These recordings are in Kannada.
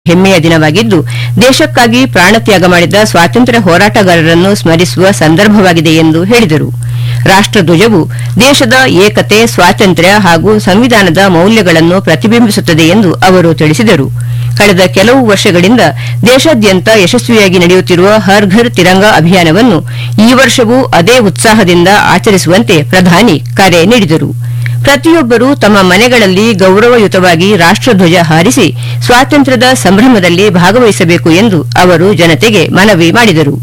ಹೆಮ್ಮೆಯ ದಿನವಾಗಿದ್ದು ದೇಶಕ್ಕಾಗಿ ಪ್ರಾಣತ್ಯಾಗ ಮಾಡಿದ ಸ್ವಾತಂತ್ರ್ಯ ಹೋರಾಟಗಾರರನ್ನು ಸ್ಮರಿಸುವ ಸಂದರ್ಭವಾಗಿದೆ ಎಂದು ಹೇಳಿದರು ರಾಷ್ಟಧ್ವಜವು ದೇಶದ ಏಕತೆ ಸ್ವಾತಂತ್ರ್ಯ ಹಾಗೂ ಸಂವಿಧಾನದ ಮೌಲ್ಯಗಳನ್ನು ಪ್ರತಿಬಿಂಬಿಸುತ್ತದೆ ಎಂದು ಅವರು ತಿಳಿಸಿದರು ಕಳೆದ ಕೆಲವು ವರ್ಷಗಳಿಂದ ದೇಶಾದ್ಯಂತ ಯಶಸ್ವಿಯಾಗಿ ನಡೆಯುತ್ತಿರುವ ಹರ್ ಘರ್ ತಿರಂಗ ಅಭಿಯಾನವನ್ನು ಈ ವರ್ಷವೂ ಅದೇ ಉತ್ಸಾಹದಿಂದ ಆಚರಿಸುವಂತೆ ಪ್ರಧಾನಿ ಕರೆ ನೀಡಿದರು ಪ್ರತಿಯೊಬ್ಬರೂ ತಮ್ಮ ಮನೆಗಳಲ್ಲಿ ಗೌರವಯುತವಾಗಿ ರಾಷ್ಟಧ್ವಜ ಹಾರಿಸಿ ಸ್ವಾತಂತ್ರ್ಯದ ಸಂಭ್ರಮದಲ್ಲಿ ಭಾಗವಹಿಸಬೇಕು ಎಂದು ಅವರು ಜನತೆಗೆ ಮನವಿ ಮಾಡಿದರು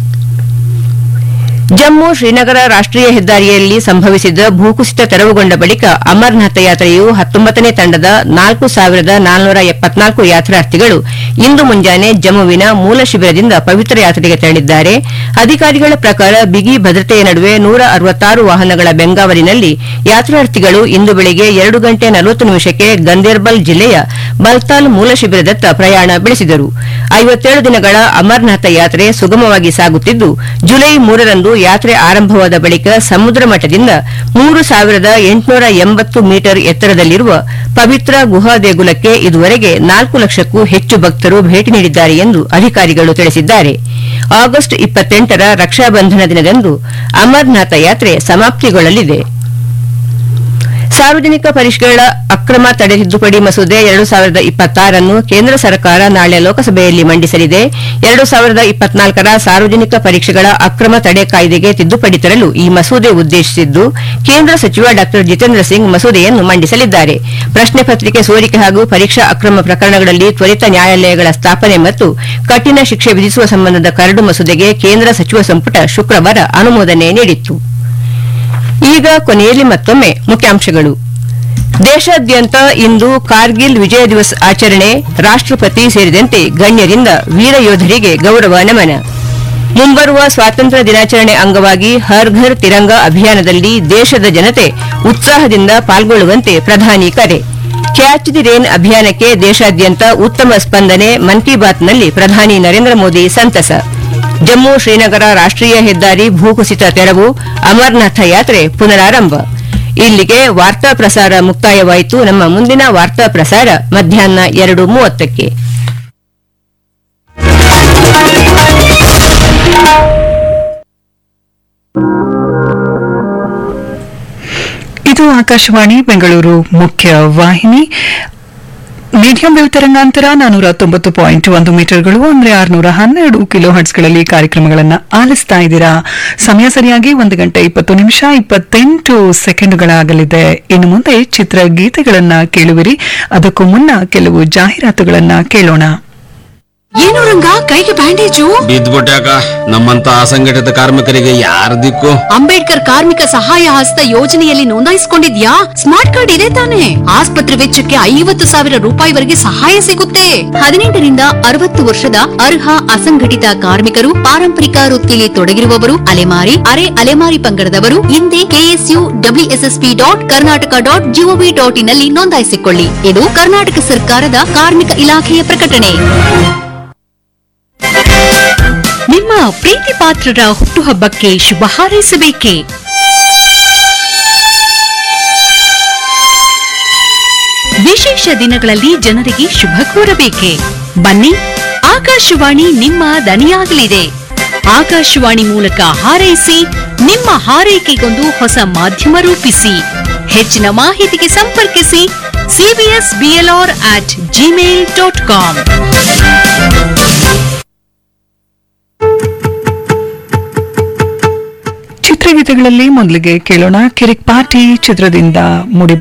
ಜಮ್ಮು ಶ್ರೀನಗರ ರಾಷ್ಟೀಯ ಹೆದ್ದಾರಿಯಲ್ಲಿ ಸಂಭವಿಸಿದ ಭೂಕುಸಿತ ತೆರವುಗೊಂಡ ಬಳಿಕ ಅಮರನಾಥ ಯಾತ್ರೆಯು ಹತ್ತೊಂಬತ್ತನೇ ತಂಡದ ನಾಲ್ಕು ಸಾವಿರದ ನಾಲ್ನೂರ ಎಪ್ಪತ್ನಾಲ್ಕು ಯಾತ್ರಾರ್ಥಿಗಳು ಇಂದು ಮುಂಜಾನೆ ಜಮ್ಮುವಿನ ಮೂಲ ಶಿಬಿರದಿಂದ ಪವಿತ್ರ ಯಾತ್ರೆಗೆ ತೆರಳಿದ್ದಾರೆ ಅಧಿಕಾರಿಗಳ ಪ್ರಕಾರ ಬಿಗಿ ಭದ್ರತೆಯ ನಡುವೆ ನೂರ ಅರವತ್ತಾರು ವಾಹನಗಳ ಬೆಂಗಾವಲಿನಲ್ಲಿ ಯಾತ್ರಾರ್ಥಿಗಳು ಇಂದು ಬೆಳಿಗ್ಗೆ ಎರಡು ಗಂಟೆ ನಲವತ್ತು ನಿಮಿಷಕ್ಕೆ ಗಂದೇರ್ಬಲ್ ಜಿಲ್ಲೆಯ ಬಲ್ತಾಲ್ ಮೂಲ ಶಿಬಿರದತ್ತ ಪ್ರಯಾಣ ಬೆಳೆಸಿದರು ಐವತ್ತೇಳು ದಿನಗಳ ಅಮರನಾಥ ಯಾತ್ರೆ ಸುಗಮವಾಗಿ ಸಾಗುತ್ತಿದ್ದು ಜುಲೈ ಮೂರರಂದು ಯಾತ್ರೆ ಆರಂಭವಾದ ಬಳಿಕ ಸಮುದ್ರ ಮಟ್ಟದಿಂದ ಮೂರು ಸಾವಿರದ ಎಂಟುನೂರ ಎಂಬತ್ತು ಮೀಟರ್ ಎತ್ತರದಲ್ಲಿರುವ ಪವಿತ್ರ ಗುಹಾ ದೇಗುಲಕ್ಕೆ ಇದುವರೆಗೆ ನಾಲ್ಕು ಲಕ್ಷಕ್ಕೂ ಹೆಚ್ಚು ಭಕ್ತರು ಭೇಟಿ ನೀಡಿದ್ದಾರೆ ಎಂದು ಅಧಿಕಾರಿಗಳು ತಿಳಿಸಿದ್ದಾರೆ ಆಗಸ್ಟ್ ಇಪ್ಪತ್ತೆಂಟರ ರಕ್ಷಾಬಂಧನ ದಿನದಂದು ಅಮರನಾಥ ಯಾತ್ರೆ ಸಮಾಪ್ತಿಗೊಳ್ಳಲಿದೆ ಸಾರ್ವಜನಿಕ ಪರಿಷ್ಕರಣ ಅಕ್ರಮ ತಡೆ ತಿದ್ದುಪಡಿ ಮಸೂದೆ ಎರಡು ಸಾವಿರದ ಇಪ್ಪತ್ತಾರನ್ನು ಕೇಂದ್ರ ಸರ್ಕಾರ ನಾಳೆ ಲೋಕಸಭೆಯಲ್ಲಿ ಮಂಡಿಸಲಿದೆ ಎರಡು ಸಾವಿರದ ಇಪ್ಪತ್ನಾಲ್ಕರ ಸಾರ್ವಜನಿಕ ಪರೀಕ್ಷೆಗಳ ಅಕ್ರಮ ತಡೆ ಕಾಯ್ದೆಗೆ ತಿದ್ದುಪಡಿ ತರಲು ಈ ಮಸೂದೆ ಉದ್ದೇಶಿಸಿದ್ದು ಕೇಂದ್ರ ಸಚಿವ ಡಾ ಜಿತೇಂದ್ರ ಸಿಂಗ್ ಮಸೂದೆಯನ್ನು ಮಂಡಿಸಲಿದ್ದಾರೆ ಪ್ರಶ್ನೆ ಪತ್ರಿಕೆ ಸೋರಿಕೆ ಹಾಗೂ ಪರೀಕ್ಷಾ ಅಕ್ರಮ ಪ್ರಕರಣಗಳಲ್ಲಿ ತ್ವರಿತ ನ್ಯಾಯಾಲಯಗಳ ಸ್ಥಾಪನೆ ಮತ್ತು ಕಠಿಣ ಶಿಕ್ಷೆ ವಿಧಿಸುವ ಸಂಬಂಧದ ಕರಡು ಮಸೂದೆಗೆ ಕೇಂದ್ರ ಸಚಿವ ಸಂಪುಟ ಶುಕ್ರವಾರ ಅನುಮೋದನೆ ನೀಡಿತ್ತು ಈಗ ಕೊನೆಯಲ್ಲಿ ಮತ್ತೊಮ್ಮೆ ಮುಖ್ಯಾಂಶಗಳು ದೇಶಾದ್ಯಂತ ಇಂದು ಕಾರ್ಗಿಲ್ ವಿಜಯ ದಿವಸ್ ಆಚರಣೆ ರಾಷ್ಟಪತಿ ಸೇರಿದಂತೆ ಗಣ್ಯರಿಂದ ವೀರ ಯೋಧರಿಗೆ ಗೌರವ ನಮನ ಮುಂಬರುವ ಸ್ವಾತಂತ್ರ್ಯ ದಿನಾಚರಣೆ ಅಂಗವಾಗಿ ಹರ್ ಘರ್ ತಿರಂಗ ಅಭಿಯಾನದಲ್ಲಿ ದೇಶದ ಜನತೆ ಉತ್ಸಾಹದಿಂದ ಪಾಲ್ಗೊಳ್ಳುವಂತೆ ಪ್ರಧಾನಿ ಕರೆ ಕ್ಯಾಚ್ ದಿ ರೇನ್ ಅಭಿಯಾನಕ್ಕೆ ದೇಶಾದ್ಯಂತ ಉತ್ತಮ ಸ್ಪಂದನೆ ಮನ್ ಕಿ ಬಾತ್ನಲ್ಲಿ ಪ್ರಧಾನಿ ನರೇಂದ್ರ ಮೋದಿ ಸಂತಸ ಜಮ್ಮು ಶ್ರೀನಗರ ರಾಷ್ಟೀಯ ಹೆದ್ದಾರಿ ಭೂಕುಸಿತ ತೆರವು ಅಮರನಾಥ ಯಾತ್ರೆ ಪುನರಾರಂಭ ಇಲ್ಲಿಗೆ ವಾರ್ತಾ ಪ್ರಸಾರ ಮುಕ್ತಾಯವಾಯಿತು ನಮ್ಮ ಮುಂದಿನ ವಾರ್ತಾ ಪ್ರಸಾರ ಮಧ್ಯಾಹ್ನ ಎರಡು ಮೂವತ್ತಕ್ಕೆ ಇದು ಆಕಾಶವಾಣಿ ಬೆಂಗಳೂರು ಮುಖ್ಯ ವಾಹಿನಿ ಮೀಡಿಯಂ ವೇವ್ ತರಂಗಾಂತರ ನಾನೂರ ತೊಂಬತ್ತು ಪಾಯಿಂಟ್ ಒಂದು ಮೀಟರ್ಗಳು ಅಂದ್ರೆ ಆರುನೂರ ಹನ್ನೆರಡು ಕಿಲೋ ಹರ್ಟ್ಸ್ಗಳಲ್ಲಿ ಕಾರ್ಯಕ್ರಮಗಳನ್ನು ಆಲಿಸ್ತಾ ಇದ್ದೀರಾ ಸಮಯ ಸರಿಯಾಗಿ ಒಂದು ಗಂಟೆ ಇಪ್ಪತ್ತು ನಿಮಿಷ ಇಪ್ಪತ್ತೆಂಟು ಸೆಕೆಂಡುಗಳಾಗಲಿದೆ ಇನ್ನು ಮುಂದೆ ಚಿತ್ರಗೀತೆಗಳನ್ನ ಕೇಳುವಿರಿ ಅದಕ್ಕೂ ಮುನ್ನ ಕೆಲವು ಜಾಹೀರಾತುಗಳನ್ನ ಕೇಳೋಣ ಏನು ರಂಗ ಕೈಗೆ ಬ್ಯಾಂಡೇಜು ಬಿದ್ದ್ಬಿಟ್ಟಾಕ ನಮ್ಮಂತ ಅಸಂಘಟಿತ ಕಾರ್ಮಿಕರಿಗೆ ಯಾರ ದಿಕ್ಕು ಅಂಬೇಡ್ಕರ್ ಕಾರ್ಮಿಕ ಸಹಾಯ ಹಸ್ತ ಯೋಜನೆಯಲ್ಲಿ ನೋಂದಾಯಿಸಿಕೊಂಡಿದ್ಯಾ ಸ್ಮಾರ್ಟ್ ಕಾರ್ಡ್ ಇದೆ ತಾನೆ ಆಸ್ಪತ್ರೆ ವೆಚ್ಚಕ್ಕೆ ಐವತ್ತು ಸಾವಿರ ರೂಪಾಯಿವರೆಗೆ ಸಹಾಯ ಸಿಗುತ್ತೆ ಹದಿನೆಂಟರಿಂದ ಅರವತ್ತು ವರ್ಷದ ಅರ್ಹ ಅಸಂಘಟಿತ ಕಾರ್ಮಿಕರು ಪಾರಂಪರಿಕ ವೃತ್ತಿಯಲ್ಲಿ ತೊಡಗಿರುವವರು ಅಲೆಮಾರಿ ಅರೆ ಅಲೆಮಾರಿ ಪಂಗಡದವರು ಹಿಂದೆ KSU WSSP dot Karnataka dot gov dot in ನಲ್ಲಿ ನೋಂದಾಯಿಸಿಕೊಳ್ಳಿ ಇದು ಕರ್ನಾಟಕ ಸರ್ಕಾರದ ಕಾರ್ಮಿಕ ಇಲಾಖೆಯ ಪ್ರಕಟಣೆ ನಿಮ್ಮ ಪ್ರೀತಿ ಪಾತ್ರರ ಹುಟ್ಟುಹಬ್ಬಕ್ಕೆ ಶುಭ ಹಾರೈಸಬೇಕೇ ವಿಶೇಷ ದಿನಗಳಲ್ಲಿ ಜನರಿಗೆ ಶುಭ ಕೋರಬೇಕೆ ಬನ್ನಿ ಆಕಾಶವಾಣಿ ನಿಮ್ಮ ದನಿಯಾಗಲಿದೆ ಆಕಾಶವಾಣಿ ಮೂಲಕ ಹಾರೈಸಿ ನಿಮ್ಮ ಹಾರೈಕೆಗೊಂದು ಹೊಸ ಮಾಧ್ಯಮ ರೂಪಿಸಿ ಹೆಚ್ಚಿನ ಮಾಹಿತಿಗೆ ಸಂಪರ್ಕಿಸಿ CBS BLR at Gmail dot com ಚಿತ್ರಗೀತೆಗಳಲ್ಲಿ ಮೊದಲಿಗೆ ಕೇಳೋಣ ಕಿರಿಕ್ ಪಾಟಿ ಚಿತ್ರದಿಂದ ಮುಡಿಬ